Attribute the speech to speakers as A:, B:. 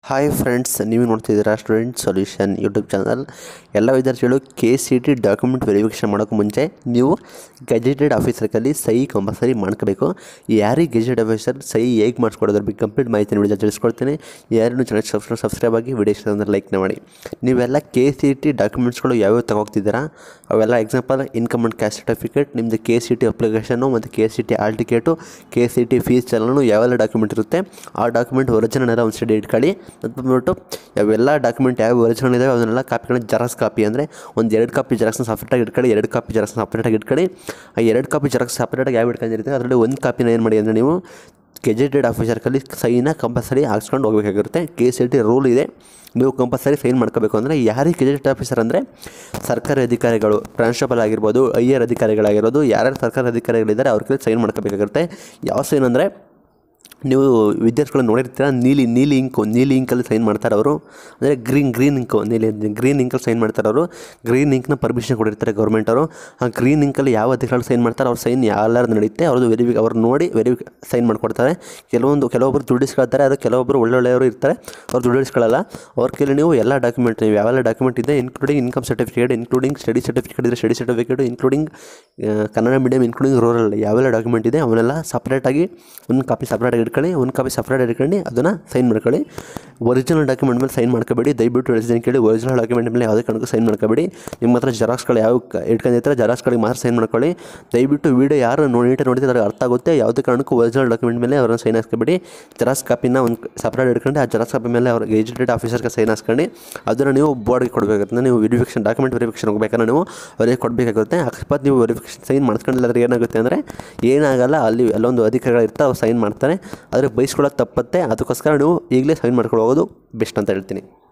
A: hi friends ನೀವು ನೋಡ್ತಿದ್ದೀರಾ student solution YouTube channel ಎಲ್ಲ ವಿದ್ಯಾರ್ಥಿಗಳು K C T document verification ಮಾಡೋಕ್ಕೆ ಮುಂಚೆ ನೀವು ಗೆಜೆಟೆಡ್ ಆಫೀಸರ್ಗಲ್ಲಿ ಸಹಿ ಕಂಪಲ್ಸರಿ ಮಾಡ್ಕೋಬೇಕು ಯಾರಿಗೆ ಗೆಜೆಟೆಡ್ ಆಫೀಸರ್ ಸಹಿ ಹೇಗೆ ಮಾಡಿಸ್ಕೊಡೋದ್ರ ಬಗ್ಗೆ ಕಂಪ್ಲೀಟ್ ಮಾಹಿತಿ ವಿಡಿಯೋ ತಿಳಿಸ್ಕೊಡ್ತೀನಿ ಯಾರನ್ನು ಚೆನ್ನಾಗಿ ಸಬ್ಸ್ಕ್ರೈಬ್ ಸಬ್ಸ್ಕ್ರೈಬ್ ಆಗಿ ವಿಡಿಯೋ ಇಷ್ಟ ಅಂದರೆ ಲೈಕ್ನ ಮಾಡಿ ನೀವೆಲ್ಲ ಕೆ ಸಿ ಟಿ ಡಾಕ್ಯುಮೆಂಟ್ಸ್ಗಳು ಯಾವ್ಯಾವ ತಗೋಗ್ತಿದ್ದೀರಾ ಅವೆಲ್ಲ example income and caste certificate ನಿಮ್ಮದು ಕೆ ಸಿ ಟಿ ಅಪ್ಲಿಕೇಶನು ಮತ್ತು K C T hall ticket K C T fees challan ಯಾವೆಲ್ಲ ಡಾಕ್ಯುಮೆಂಟ್ ಇರುತ್ತೆ ಆ ಡಾಕ್ಯುಮೆಂಟ್ ಒರಿಜಿನಲ್ ಎಲ್ಲ ಒಂದು ಸ್ಟಡಿ ಇಟ್ಕೊಳ್ಳಿ ಅದು ಬಂದ್ಬಿಟ್ಟು ಯಾವೆಲ್ಲ ಡಾಕ್ಯುಮೆಂಟ್ ಯಾವ ಒರಿಜಿನಲ್ ಇದಾವೆ ಅದನ್ನೆಲ್ಲ ಕಾಪಿಗಳನ್ನ ಜೆರಾಕ್ಸ್ ಕಾಪಿ ಅಂದರೆ ಒಂದು ಎರಡು ಕಾಪಿ ಜೆರಾಕ್ಸ್ನ ಸಪ್ರೇಟಾಗಿ ಇಟ್ಕೊಳ್ಳಿ ಎರಡು ಕಾಪಿ ಜೆರಾಕ್ಸ್ನ ಸಪ್ರೇಟಾಗಿ ಇಟ್ಕೊಳ್ಳಿ ಆ ಎರಡು ಕಾಪಿ ಜೆರಾಕ್ಸ್ ಸಪ್ರೇಟಾಗಿ ಯಾವ ಇಟ್ಕೊಂಡಿರುತ್ತೆ ಅದರಲ್ಲಿ ಒಂದು ಕಾಪಿನ ಏನು ಮಾಡಿ ಅಂದರೆ ನೀವು ಗೆಜೆಟೆಡ್ ಆಫೀಸರ್ಕಲ್ಲಿ ಸೈನ ಕಂಪಲ್ಸರಿ ಹಾಕ್ಸ್ಕೊಂಡು ಹೋಗಬೇಕಾಗಿರುತ್ತೆ ಕೆ ಸಿ ಟಿ ರೂಲ್ ಇದೆ ನೀವು ಕಂಪಲ್ಸರಿ ಸೈನ್ ಮಾಡ್ಕೋಬೇಕು ಅಂದರೆ ಯಾರಿಗೆ ಗೆಜೆಟ್ ಆಫೀಸರ್ ಅಂದರೆ ಸರ್ಕಾರಿ ಅಧಿಕಾರಿಗಳು ಟ್ರಾನ್ಸ್ಟೇಬಲ್ ಆಗಿರ್ಬೋದು ಐ ಆರ್ ಅಧಿಕಾರಿಗಳಾಗಿರ್ಬೋದು ಯಾರ್ಯಾರು ಸರ್ಕಾರಿ ಅಧಿಕಾರಿಗಳಿದ್ದಾರೆ ಅವ್ರ ಕೈಲಿ ಸೈನ್ ಮಾಡ್ಕೋಬೇಕಾಗಿರುತ್ತೆ ಯಾವ ಸೈನ್ ಅಂದರೆ ನೀವು ವಿದ್ಯಾರ್ಥಿಗಳು ನೋಡಿರ್ತೀರ ನೀಲಿ ನೀಲಿ ಇಂಕು ನೀಲಿ ಇಂಕಲ್ಲಿ ಸೈನ್ ಮಾಡ್ತಾರೆ ಅವರು ಅಂದರೆ ಗ್ರೀನ್ ಗ್ರೀನ್ ಇಂಕು ನೀಲಿ ಗ್ರೀನ್ ಇಂಕಲ್ಲಿ ಸೈನ್ ಮಾಡ್ತಾರೆ ಅವರು ಗ್ರೀನ್ ಇಂಕ್ನ ಪರ್ಮಿಷನ್ ಕೊಡಿರ್ತಾರೆ ಗೌರ್ಮೆಂಟ್ ಅವರು ಆ ಗ್ರೀನ್ ಇಂಕಲ್ಲಿ ಯಾವ ಅಧಿಕಾರಿಗಳು ಸೈನ್ ಮಾಡ್ತಾರೆ ಅವ್ರ ಸೈನ್ ಎಲ್ಲರೂ ನಡೆಯುತ್ತೆ ಅವ್ರದ್ದು ವೆರಿಫಿ ಅವ್ರು ನೋಡಿ ವೆರಿಫಿ ಸೈನ್ ಮಾಡಿಕೊಡ್ತಾರೆ ಕೆಲವೊಂದು ಕೆಲವೊಬ್ಬರು ದುಡ್ಡಿಸ್ಕೊಳ್ತಾರೆ ಅದು ಕೆಲವೊಬ್ಬರು ಒಳ್ಳೊಳ್ಳೆಯವರು ಇರ್ತಾರೆ ಅವ್ರು ದುಡ್ಡಿಸ್ಕೊಳ್ಳಲ್ಲ ಅವ್ರ ಕೈಲಿ ನೀವು ಎಲ್ಲ ಡಾಕ್ಯುಮೆಂಟ್ ನೀವು ಯಾವೆಲ್ಲ ಡಾಕ್ಯುಮೆಂಟ್ ಇದೆ including income certificate including study certificate ಇದೆ study certificate including Kannada medium including rural ಯಾವೆಲ್ಲ ಡಾಕ್ಯುಮೆಂಟ್ ಇದೆ ಅವನ್ನೆಲ್ಲ ಸಪ್ರೇಟಾಗಿ ಒಂದು ಕಾಪಿ ಸಪ್ರೇಟಾಗಿ ಇಟ್ಕೊಳ್ಳಿ ಒಂದು ಕಾಪಿ ಸಪ್ರೇಟ್ ಇಟ್ಕೊಂಡು ಅದನ್ನು ಸೈನ್ ಮಾಡ್ಕೊಳ್ಳಿ ಒರಿಜಿನಲ್ ಡಾಕ್ಯುಮೆಂಟ್ ಮೇಲೆ ಸೈನ್ ಮಾಡ್ಕೋಬೇಡಿ ದಯವಿಟ್ಟು ರೆಸಿಡೆಂಟ್ ಕೇಳಿ ಒರಿಜಿನಲ್ ಡಾಕ್ಯುಮೆಂಟ್ ಮೇಲೆ ಯಾವುದೇ ಕಾರಣಕ್ಕೂ ಸೈನ್ ಮಾಡ್ಕೋಬೇಡಿ ನಿಮ್ಮ ಹತ್ರ ಜೆರಾಕ್ಸ್ಗಳು ಯಾವ ಇಟ್ಕೊಂಡಿರ್ತಾರೆ ಜೆರಾಕ್ಸ್ಗಳಿಗೆ ಮಾತ್ರ ಸೈನ್ ಮಾಡ್ಕೊಳ್ಳಿ ದಯವಿಟ್ಟು ವೀಡಿಯೋ ಯಾರು ನೋಡಿ ನೀಟಾಗಿ ನೋಡಿದ್ರೆ ಅವ್ರಿಗೆ ಅರ್ಥ ಆಗುತ್ತೆ ಯಾವುದೇ ಕಾರಣಕ್ಕೂ ಒರಿಜಿನಲ್ ಡಾಕ್ಯುಮೆಂಟ್ ಮೇಲೆ ಅವ್ರನ್ನ ಸೈನ್ ಹಾಕ್ಕೋಬೇಡಿ ಜೆರಾಕ್ಸ್ ಕಾಪಿನ ಒಂದು ಸಪ್ರೇಟ್ ಇಟ್ಕೊಂಡು ಆ ಜೆರಾಕ್ಸ್ ಕಾಪಿ ಮೇಲೆ ಅವ್ರಿಗೆ ಎಜುಕೇಟೆಡ್ ಆಫೀಸರ್ಗೆ ಸೈನ್ ಹಾಕ್ಕೊಂಡು ಅದನ್ನು ನೀವು ಬೋರ್ಡ್ಗೆ ಕೊಡಬೇಕಾಗುತ್ತೆ ನೀವು ವೆರಿಫಿಕೇಷನ್ ಡಾಕ್ಯುಮೆಂಟ್ ವೆರಿಫಿಕೇಷನ್ ಹೋಗ್ಬೇಕಾದ್ರೆ ನೀವು ಅವರಿಗೆ ಕೊಡಬೇಕಾಗುತ್ತೆ ಅಕಸ್ಮಾತ್ ನೀವು ವೆರಿಫಿಕೇಷನ್ ಸೈನ್ ಮಾಡ್ಸ್ಕೊಂಡಿಲ್ಲ ಅಂದ್ರೆ ಏನಾಗುತ್ತೆ ಅಂದರೆ ಏನಾಗಲ್ಲ ಅಲ್ಲಿ ಅಲ್ಲೊಂದು ಅಧಿಕಾರಿಗಳು ಇರ್ತಾರೆ ಅವ್ರು ಸೈನ್ ಮಾಡ್ತಾರೆ ಆದರೆ ಬೈಸ್ಕೊಳ್ಳೋದು ತಪ್ಪತ್ತೆ ಅದಕ್ಕೋಸ್ಕರ ನೀವು ಈಗಲೇ ಸೈನ್ ಮಾಡ್ಕೊಂಡು ಹೋಗೋದು ಬೆಸ್ಟ್ ಅಂತ ಹೇಳ್ತೀನಿ